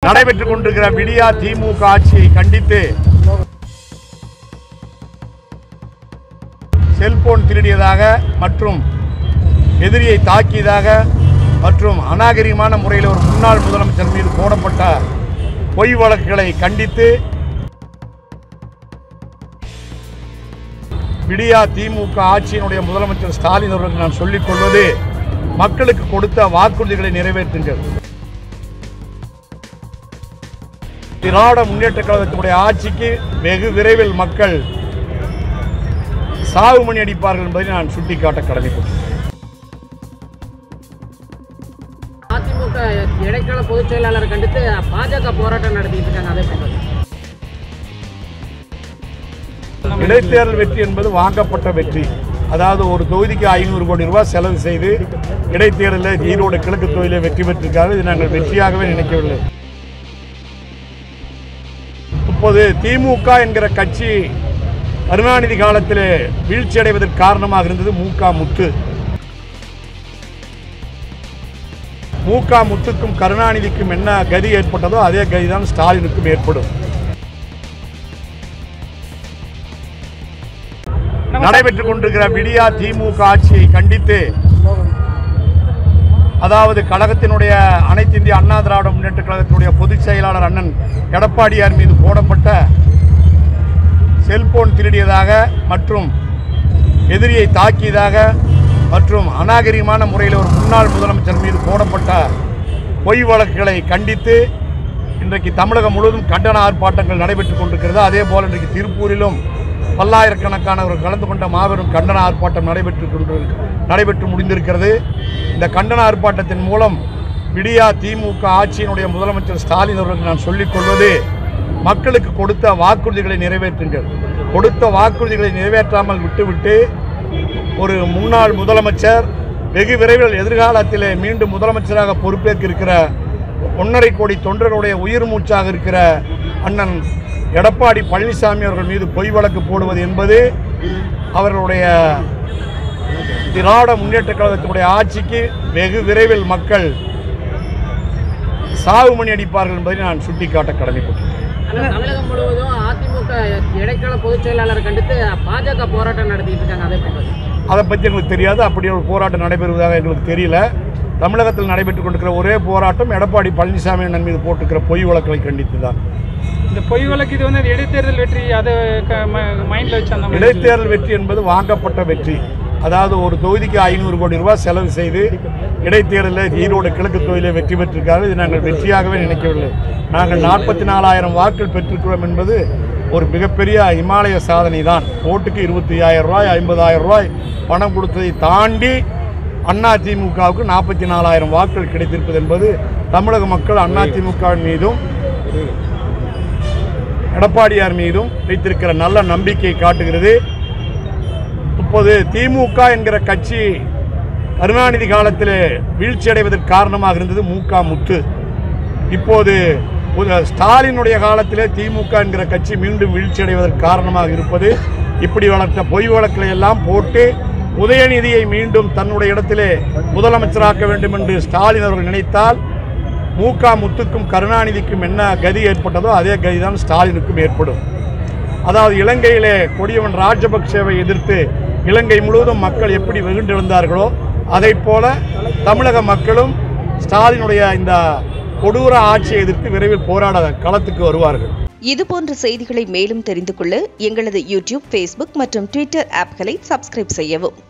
நடைபெற்றுக் கொண்டிருக்கிற விடியா திமுக ஆட்சியை கண்டித்து செல்போன் திருடியதாக மற்றும் எதிரியை தாக்கியதாக மற்றும் அநாகரிகமான முறையில் ஒரு முன்னாள் முதலமைச்சர் மீது போடப்பட்ட பொய் வழக்குகளை கண்டித்து விடியா திமுக ஆட்சியினுடைய முதலமைச்சர் ஸ்டாலின் அவர்களுக்கு நான் சொல்லிக் கொள்வது மக்களுக்கு கொடுத்த வாக்குறுதிகளை நிறைவேற்றுங்கள் திராவிட முன்னேற்ற கழகத்தினுடைய ஆட்சிக்கு வெகு விரைவில் மக்கள் சாவு மணி அடிப்பார்கள் என்பதை நான் சுட்டிக்காட்ட கடமைப்பட்டேன் அதிமுக இடைக்கால பொதுச் செயலாளரை கண்டித்து பாஜக போராட்டம் நடத்திட்டு இருக்காங்க அதை பற்றி இடைத்தேர்தல் வெற்றி என்பது வாங்கப்பட்ட வெற்றி அதாவது ஒரு தொகுதிக்கு ஐநூறு கோடி ரூபாய் செலவு செய்து இடைத்தேர்தலில் ஈரோடு கிழக்கு தொகுதியில் வெற்றி பெற்றிருக்காரு இது நாங்கள் வெற்றியாகவே நினைக்கவில்லை இப்போது திமுக என்கிற கட்சி கருணாநிதி காலத்தில் வீழ்ச்சி அடைவதற்கு காரணமாக இருந்தது மூகா முத்து மூகா முத்துக்கும் கருணாநிதிக்கும் என்ன கதி ஏற்பட்டதோ அதே கதி தான் ஸ்டாலினுக்கும் ஏற்படும் நடைபெற்றுக் கொண்டிருக்கிற விடியா திமுக ஆட்சியை கண்டித்து அதாவது கழகத்தினுடைய அனைத்து இந்திய அண்ணா திராவிட முன்னேற்ற கழகத்தினுடைய பொதுச் செயலாளர் அண்ணன் எடப்பாடியார் மீது போடப்பட்ட செல்போன் திருடியதாக மற்றும் எதிரியை தாக்கியதாக மற்றும் அநாகரிகமான முறையில் ஒரு முன்னாள் முதலமைச்சர் மீது போடப்பட்ட பொய் வழக்குகளை கண்டித்து இன்றைக்கு தமிழகம் முழுவதும் கண்டன ஆர்ப்பாட்டங்கள் நடைபெற்றுக் கொண்டிருக்கிறது அதே போல் இன்றைக்கு திருப்பூரிலும் பல்லாயிரக்கணக்கானவர்கள் கலந்து கொண்ட மாபெரும் கண்டன ஆர்ப்பாட்டம் நடைபெற்று கொண்டு நடைபெற்று முடிந்திருக்கிறது இந்த கண்டன ஆர்ப்பாட்டத்தின் மூலம் விடியா திமுக ஆட்சியினுடைய முதலமைச்சர் ஸ்டாலின் அவர்களுக்கு நான் சொல்லிக் கொள்வது மக்களுக்கு கொடுத்த வாக்குறுதிகளை நிறைவேற்றுங்கள் கொடுத்த வாக்குறுதிகளை நிறைவேற்றாமல் விட்டுவிட்டு ஒரு முன்னாள் முதலமைச்சர் வெகு விரைவில் எதிர்காலத்திலே மீண்டும் முதலமைச்சராக பொறுப்பேற்க இருக்கிற ஒன்றரை கோடி தொண்டர்களுடைய உயிர் மூச்சாக இருக்கிற அண்ணன் எடப்பாடி பழனிசாமி அவர்கள் மீது பொய் வழக்கு போடுவது என்பது அவர்களுடைய திராவிட முன்னேற்ற கழகத்தினுடைய ஆட்சிக்கு வெகு விரைவில் மக்கள் சாவு மணி அடிப்பார்கள் என்பதை நான் சுட்டிக்காட்ட கடமைப்பட்டேன் ஆனால் தமிழகம் முழுவதும் அதிமுக இடைக்கால பொதுச் செயலாளரை கண்டித்து பாஜக போராட்டம் நடத்திட்டு இருக்காங்க அதை பற்றி அதை பற்றி எங்களுக்கு தெரியாது அப்படி ஒரு போராட்டம் நடைபெறுவதாக எங்களுக்கு தெரியல தமிழகத்தில் நடைபெற்றுக் கொண்டிருக்கிற ஒரே போராட்டம் எடப்பாடி பழனிசாமி அண்ணன் மீது போட்டிருக்கிற பொய் வழக்குகளை கண்டித்து தான் இந்த பொய் வழக்கு இது வந்து இடைத்தேர்தல் வெற்றி அதை மைண்டில் வச்சு அந்த மாதிரி இடைத்தேர்தல் வெற்றி என்பது வாங்கப்பட்ட வெற்றி அதாவது ஒரு தொகுதிக்கு ஐநூறு கோடி ரூபாய் செலவு செய்து இடைத்தேர்தலில் ஈரோடு கிழக்கு தொகுதியில் வெற்றி பெற்றிருக்காரு இது நாங்கள் வெற்றியாகவே நினைக்கவில்லை நாங்கள் நாற்பத்தி நாலாயிரம் வாக்குகள் பெற்றிருக்கிறோம் என்பது ஒரு மிகப்பெரிய இமாலய சாதனை தான் ஓட்டுக்கு இருபத்தி ஐயாயிரம் ரூபாய் ஐம்பதாயிரம் ரூபாய் பணம் கொடுத்ததை தாண்டி அண்ணா திமுகவுக்கு நாற்பத்தி நாலாயிரம் வாக்குகள் கிடைத்திருப்பது என்பது தமிழக மக்கள் அண்ணா திமுகவின் மீதும் எடப்பாடியார் மீதும் வைத்திருக்கிற நல்ல நம்பிக்கையை காட்டுகிறது இப்போது திமுக என்கிற கட்சி கருணாநிதி காலத்தில் வீழ்ச்சி அடைவதற்கு காரணமாக இருந்தது மூகா முத்து இப்போது ஒரு ஸ்டாலினுடைய காலத்திலே திமுக என்கிற கட்சி மீண்டும் வீழ்ச்சி அடைவதற்கு காரணமாக இருப்பது இப்படி வளர்த்த பொய் வழக்குகளை எல்லாம் போட்டு உதயநிதியை மீண்டும் தன்னுடைய இடத்திலே முதலமைச்சராக்க வேண்டும் என்று ஸ்டாலின் அவர்கள் நினைத்தால் மூகா முத்துக்கும் கருணாநிதிக்கும் என்ன கதி ஏற்பட்டதோ அதே கதி தான் ஸ்டாலினுக்கும் ஏற்படும் அதாவது இலங்கையிலே கொடியவன் ராஜபக்சேவை எதிர்த்து இலங்கை முழுவதும் மக்கள் எப்படி வெகுண்டெழுந்தார்களோ அதைப் போல தமிழக மக்களும் ஸ்டாலினுடைய இந்த கொடூர ஆட்சியை எதிர்த்து விரைவில் போராட களத்துக்கு வருவார்கள் இதுபோன்ற செய்திகளை மேலும் தெரிந்து கொள்ள எங்களது யூடியூப் ஃபேஸ்புக் மற்றும் ட்விட்டர் ஆப்களை சப்ஸ்கிரைப் செய்யவும்